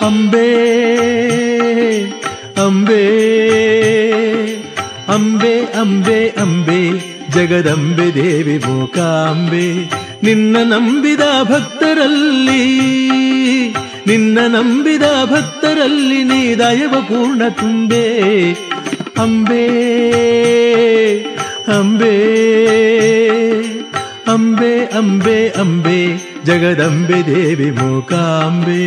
ಅಂಬೆ ಅಂಬೆ ಅಂಬೆ ಅಂಬೆ ಅಂಬೆ ಜಗದಂಬೆ ದೇವಿ ಮೂಕಾಂಬೆ ನಿನ್ನ ನಂಬಿದ ಭಕ್ತರಲ್ಲಿ ನಿನ್ನ ನಂಬಿದ ಭಕ್ತರಲ್ಲಿ ನೀ ದಯವ ಪೂರ್ಣ ತುಂಬೆ ಅಂಬೆ ಅಂಬೆ ಅಂಬೆ ಅಂಬೆ ಅಂಬೆ ಜಗದಂಬೆ ದೇವಿ ಮೂಕಾಂಬೆ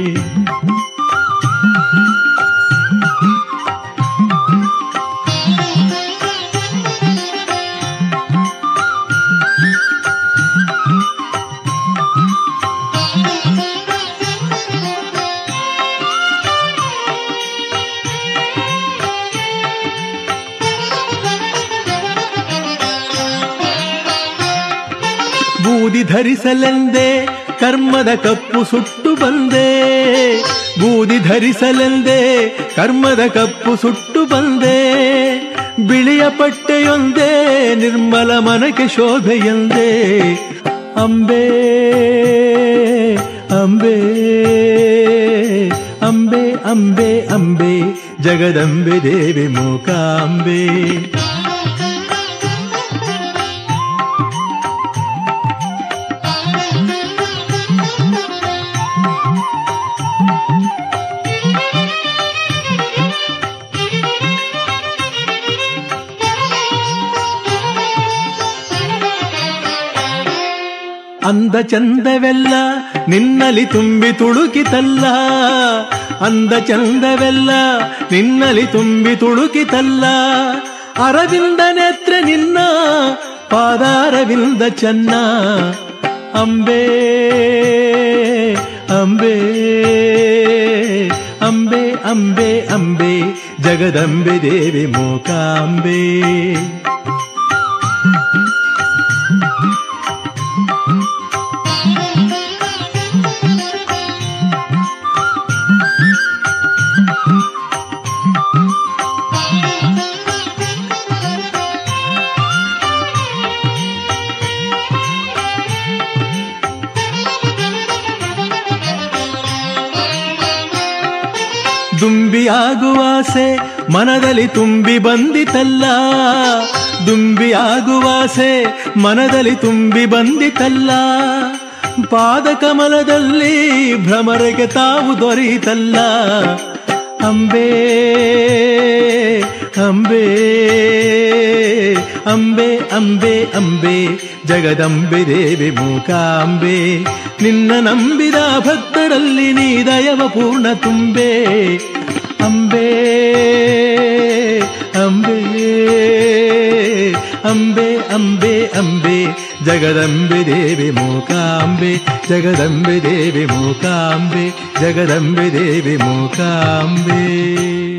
ಬೂದಿ ಧರಿಸಲೆಂದೇ ಕರ್ಮದ ಕಪ್ಪು ಸುಟ್ಟು ಬಂದೆ ಬೂದಿ ಧರಿಸಲೆಂದೇ ಕರ್ಮದ ಕಪ್ಪು ಸುಟ್ಟು ಬಂದೆ ಬಿಳಿಯ ಪಟ್ಟೆಯೊಂದೇ ನಿರ್ಮಲ ಮನಕ್ಕೆ ಶೋಭೆಯೊಂದೇ ಅಂಬೆ ಅಂಬೆ ಅಂಬೆ ಅಂಬೆ ಅಂಬೆ ಜಗದಂಬೆ ದೇವಿ ಮೂಕಾಂಬೆ ಅಂದ ಚಂದವೆಲ್ಲ ನಿನ್ನಲಿ ತುಂಬಿ ತುಳುಕಿತಲ್ಲ ಅಂದ ಚಂದವೆಲ್ಲ ನಿನ್ನಲಿ ತುಂಬಿ ತುಳುಕಿತಲ್ಲ ಅರವಿಂದ ನೇತ್ರ ನಿನ್ನ ಪಾದಾರವಿಂದ ಚೆನ್ನ ಅಂಬೆ ಅಂಬೆ ಅಂಬೆ ಅಂಬೆ ಅಂಬೆ ಜಗದಂಬೆ ದೇವಿ ಮೂಕಾಂಬೆ ದುಂಬಿಯಾಗುವಾಸೆ ಮನದಲ್ಲಿ ತುಂಬಿ ಬಂದಿತಲ್ಲ ದುಂಬಿಯಾಗುವಾಸೆ ಮನದಲ್ಲಿ ತುಂಬಿ ಬಂದಿತಲ್ಲ ಪಾದ ಕಮಲದಲ್ಲಿ ಭ್ರಮರಿಗೆ ತಾವು ದೊರೆಯಿತಲ್ಲ ಅಂಬೆ ಅಂಬೆ ಅಂಬೆ ಅಂಬೆ ಅಂಬೆ ಜಗದಂಬೆ ದೇವಿ ಮೂಕಾಂಬೆ ನಿನ್ನ ನಂಬಿದ ಭಕ್ತರಲ್ಲಿ ನೀ ದಯವ ಪೂರ್ಣ ತುಂಬೆ ಅಂಬೆ ಅಂಬೆ ಅಂಬೆ ಅಂಬೆ ಅಂಬೆ ಜಗದಂಬೆ ದೇವಿ ಮೂಕಾಂಬೆ ಜಗದಂಬೆ ದೇವಿ ಮೂಕಾಂಬೆ ಜಗದಂಬೆ ದೇವಿ ಮೂಕಾಂಬೆ